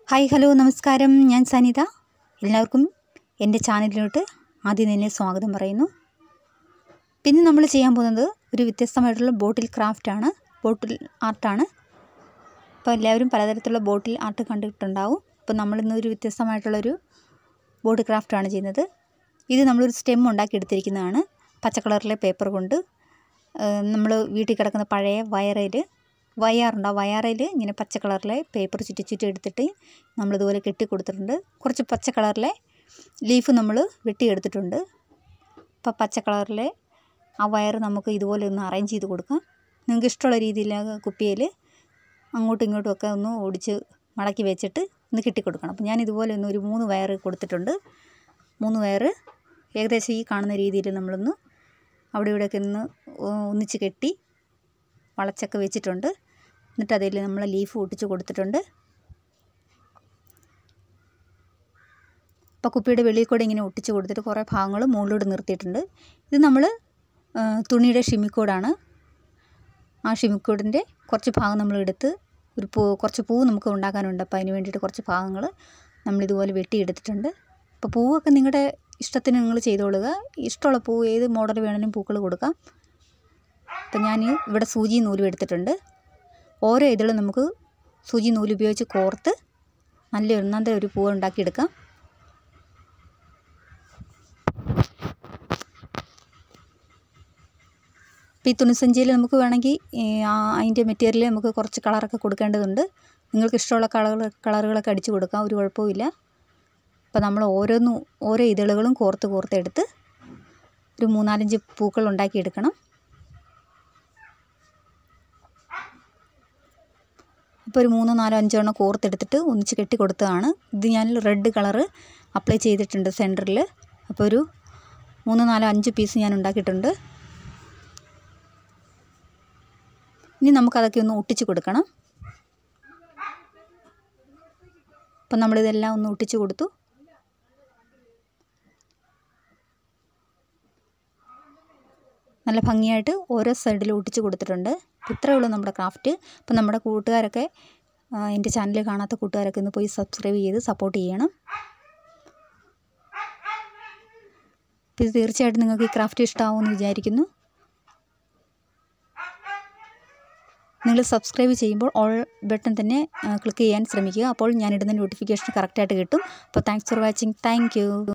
hi hello നമസ്കാരം ഞാൻ സനിത എല്ലാവർക്കും എൻ്റെ ചാനലിലോട്ട് ആദ്യം തന്നെ സ്വാഗതം പറയുന്നു പിന്നെ നമ്മൾ ചെയ്യാൻ പോകുന്നത് ഒരു വ്യത്യസ്തമായിട്ടുള്ള ബോട്ടിൽ ക്രാഫ്റ്റാണ് ബോട്ടിൽ ആർട്ടാണ് അപ്പോൾ എല്ലാവരും പലതരത്തിലുള്ള ബോട്ടിൽ ആർട്ട് കണ്ടിട്ടുണ്ടാവും അപ്പോൾ നമ്മളിന്ന് ഒരു വ്യത്യസ്തമായിട്ടുള്ളൊരു ബോട്ടിൽ ക്രാഫ്റ്റാണ് ചെയ്യുന്നത് ഇത് നമ്മളൊരു സ്റ്റെം ഉണ്ടാക്കി എടുത്തിരിക്കുന്നതാണ് പച്ച കളറിലെ പേപ്പർ കൊണ്ട് നമ്മൾ വീട്ടിൽ കിടക്കുന്ന പഴയ വയറയിൽ വയാറുണ്ട് ആ വയാറയിൽ ഇങ്ങനെ പച്ച കളറിലെ പേപ്പർ ചുറ്റി ചുറ്റി എടുത്തിട്ട് നമ്മളിതുപോലെ കെട്ടി കൊടുത്തിട്ടുണ്ട് കുറച്ച് പച്ച കളറിലെ ലീഫ് നമ്മൾ വെട്ടിയെടുത്തിട്ടുണ്ട് അപ്പോൾ പച്ച കളറിലെ ആ വയർ നമുക്ക് ഇതുപോലെ ഒന്ന് അറേഞ്ച് ചെയ്ത് കൊടുക്കാം നിങ്ങൾക്ക് ഇഷ്ടമുള്ള രീതിയിൽ കുപ്പിയിൽ അങ്ങോട്ടും ഇങ്ങോട്ടും ഒക്കെ ഒന്ന് ഓടിച്ച് മടക്കി വെച്ചിട്ട് ഒന്ന് കെട്ടിക്കൊടുക്കണം അപ്പോൾ ഞാൻ ഇതുപോലെ ഒന്ന് ഒരു മൂന്ന് വയർ കൊടുത്തിട്ടുണ്ട് മൂന്ന് വയർ ഏകദേശം ഈ കാണുന്ന രീതിയിൽ നമ്മളൊന്ന് അവിടെ ഇവിടെയൊക്കെ ഒന്ന് ഒന്നിച്ച് കെട്ടി വളച്ചൊക്കെ വെച്ചിട്ടുണ്ട് എന്നിട്ട് അതിൽ നമ്മൾ ലീഫ് ഒട്ടിച്ച് കൊടുത്തിട്ടുണ്ട് അപ്പോൾ കുപ്പിയുടെ വെളിയിൽ കൂടെ ഇങ്ങനെ ഒട്ടിച്ച് കൊടുത്തിട്ട് കുറേ ഭാഗങ്ങൾ മുകളിലൂടെ നിർത്തിയിട്ടുണ്ട് ഇത് നമ്മൾ തുണിയുടെ ഷിമിക്കോഡാണ് ആ ഷിമിക്കോഡിൻ്റെ കുറച്ച് ഭാഗം നമ്മൾ എടുത്ത് ഒരു പൂ കുറച്ച് പൂ നമുക്ക് ഉണ്ടാക്കാനുണ്ട് അപ്പോൾ അതിന് വേണ്ടിയിട്ട് കുറച്ച് ഭാഗങ്ങൾ നമ്മളിതുപോലെ വെട്ടിയെടുത്തിട്ടുണ്ട് അപ്പോൾ പൂവൊക്കെ നിങ്ങളുടെ ഇഷ്ടത്തിന് നിങ്ങൾ ചെയ്തോളുക ഇഷ്ടമുള്ള പൂ ഏത് മോഡൽ വേണമെങ്കിലും പൂക്കൾ കൊടുക്കാം അപ്പം ഞാൻ ഇവിടെ സൂചി നൂലും എടുത്തിട്ടുണ്ട് ഓരോ ഇതളും നമുക്ക് സൂചി നൂല് ഉപയോഗിച്ച് കോർത്ത് നല്ല ഒന്നാന്തര ഒരു പൂവ് ഉണ്ടാക്കിയെടുക്കാം അപ്പോൾ ഈ തുണിസഞ്ചിയിൽ നമുക്ക് വേണമെങ്കിൽ അതിൻ്റെ മെറ്റീരിയൽ നമുക്ക് കുറച്ച് കളറൊക്കെ കൊടുക്കേണ്ടതുണ്ട് നിങ്ങൾക്ക് ഇഷ്ടമുള്ള കളർ കളറുകളൊക്കെ അടിച്ചു കൊടുക്കാം ഒരു കുഴപ്പമില്ല അപ്പോൾ നമ്മൾ ഓരോന്നും ഓരോ ഇതളുകളും കോർത്ത് കോർത്ത് എടുത്ത് ഒരു മൂന്നാലഞ്ച് പൂക്കൾ ഉണ്ടാക്കിയെടുക്കണം അപ്പോൾ ഒരു മൂന്നോ നാലോ അഞ്ചോ എണ്ണം കോർത്തെടുത്തിട്ട് ഒന്നിച്ച് കെട്ടി കൊടുത്തതാണ് ഇത് ഞാൻ റെഡ് കളറ് അപ്ലൈ ചെയ്തിട്ടുണ്ട് സെൻറ്ററിൽ അപ്പോൾ ഒരു മൂന്ന് നാലോ അഞ്ച് പീസ് ഞാൻ ഉണ്ടാക്കിയിട്ടുണ്ട് ഇനി നമുക്കതൊക്കെ ഒന്ന് ഒട്ടിച്ച് കൊടുക്കണം അപ്പം നമ്മളിതെല്ലാം ഒന്ന് ഒട്ടിച്ച് കൊടുത്തു നല്ല ഭംഗിയായിട്ട് ഓരോ സൈഡിലും ഒട്ടിച്ച് കൊടുത്തിട്ടുണ്ട് ഇത്രയേ ഉള്ളൂ നമ്മുടെ ക്രാഫ്റ്റ് അപ്പം നമ്മുടെ കൂട്ടുകാരൊക്കെ എൻ്റെ ചാനൽ കാണാത്ത കൂട്ടുകാരൊക്കെ ഒന്ന് പോയി സബ്സ്ക്രൈബ് ചെയ്ത് സപ്പോർട്ട് ചെയ്യണം ഇത് തീർച്ചയായിട്ടും നിങ്ങൾക്ക് ഈ ക്രാഫ്റ്റ് ഇഷ്ടമാവുമെന്ന് വിചാരിക്കുന്നു നിങ്ങൾ സബ്സ്ക്രൈബ് ചെയ്യുമ്പോൾ ഓൾ ബട്ടൺ തന്നെ ക്ലിക്ക് ചെയ്യാൻ ശ്രമിക്കുക അപ്പോൾ ഞാനിടുന്ന നോട്ടിഫിക്കേഷൻ കറക്റ്റായിട്ട് കിട്ടും അപ്പോൾ താങ്ക്സ് ഫോർ വാച്ചിങ് താങ്ക്